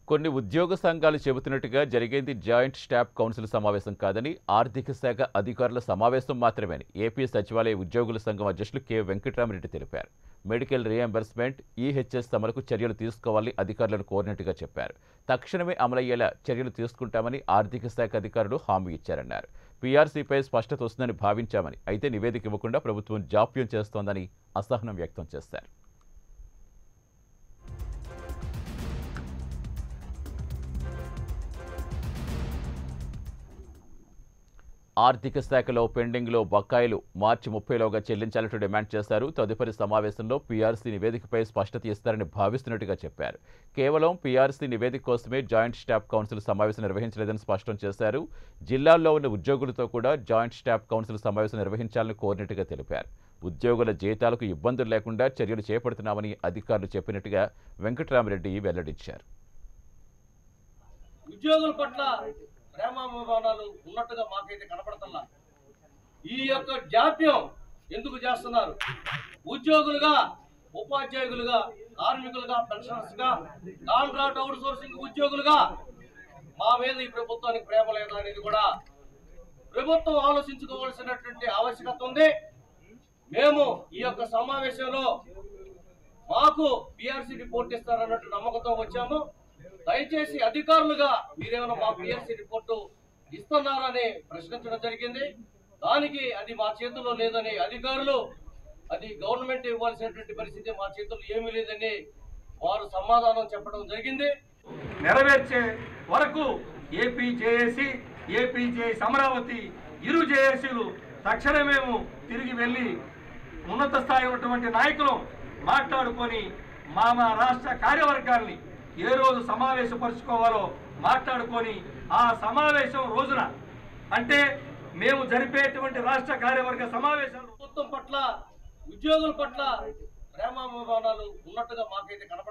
కొన్ని ఉద్యోగ సంఘాలు చెబుతున్నట్టుగా జరిగేది జాయింట్ స్టాఫ్ కౌన్సిల్ సమావేశం కాదని ఆర్థిక శాఖ అధికారుల సమావేశం మాత్రమేని ఏపీ సచివాలయ ఉద్యోగుల సంఘం అధ్యక్షులు కె వెంకటరామరెడ్డి తెలిపారు మెడికల్ రియంబర్స్మెంట్ ఈహెచ్ఎస్ అమలుకు చర్యలు తీసుకోవాలని అధికారులను కోరినట్టుగా చెప్పారు తక్షణమే అమలయ్యేలా చర్యలు తీసుకుంటామని ఆర్థిక శాఖ అధికారులు హామీ ఇచ్చారన్నారు పీఆర్సీపై స్పష్టత వస్తుందని భావించామని అయితే నివేదిక ఇవ్వకుండా ప్రభుత్వం జాప్యం చేస్తోందని అసహనం వ్యక్తం చేశారు ఆర్థిక శాఖలో పెండింగ్లో బకాయిలు మార్చి ముప్పైలోగా చెల్లించాలంటూ డిమాండ్ చేశారు తదుపరి సమావేశంలో పీఆర్సీ నివేదికపై స్పష్టత ఇస్తారని భావిస్తున్నట్టుగా చెప్పారు కేవలం పీఆర్సీ నివేదిక కోసమే జాయింట్ స్టాఫ్ కౌన్సిల్ సమావేశం నిర్వహించలేదని స్పష్టం చేశారు జిల్లాల్లో ఉన్న ఉద్యోగులతో కూడా జాయింట్ స్టాఫ్ కౌన్సిల్ సమావేశం నిర్వహించాలని కోరినట్టుగా తెలిపారు ఉద్యోగుల జీతాలకు ఇబ్బందులు లేకుండా చర్యలు చేపడుతున్నామని అధికారులు చెప్పినట్టుగా వెంకటరామరెడ్డి వెల్లడించారు ఉద్యోగుల పట్ల ప్రేమాభిమానాలు ఉన్నట్టుగా మాకైతే కనపడతల్లా ఈ యొక్క జాప్యం ఎందుకు చేస్తున్నారు ఉద్యోగులుగా ఉపాధ్యాయులుగా కార్మికులుగా పెన్షనర్స్ గా కాంట్రాక్ట్ అవుట్ సోర్సింగ్ ఉద్యోగులుగా మా మీద ఈ ప్రభుత్వానికి ప్రేమ లేదా అనేది కూడా ప్రభుత్వం ఆలోచించుకోవాల్సినటువంటి ఆవశ్యకత ఉంది మేము ఈ యొక్క సమావేశంలో మాకు పిఆర్సీ రిపోర్ట్ ఇస్తారన్నట్టు నమ్మకంతో వచ్చాము దయచేసి అధికారులుగా మీరేమైనా మా పిఆర్సీ రిపోర్టు ఇస్తున్నారని ప్రశ్నించడం జరిగింది దానికి అది మా చేతుల్లో లేదని అధికారులు అది గవర్నమెంట్ ఇవ్వాల్సినటువంటి పరిస్థితి మా చేతుల్లో ఏమీ లేదని వారు సమాధానం చెప్పడం జరిగింది నెరవేర్చే వరకు AP JAC AP JAC Amaravati ఇరు జేఏసీలు తక్షణమేము తిరిగి వెళ్ళి ఉన్నత స్థాయి ఉన్నటువంటి నాయకులు మాట్లాడుకొని మా మా రాష్ట్ర కార్యవర్గాల్ని ఏ రోజు సమావేశపరుచుకోవాలో మాట్లాడుకొని ఆ సమావేశం రోజున అంటే మేము జరిపేటువంటి రాష్ట్ర కార్యవర్గ సమావేశాలు ప్రభుత్వం పట్ల ఉద్యోగుల పట్ల ప్రేమాభిమానాలు ఉన్నట్టుగా మాకైతే కనపడదు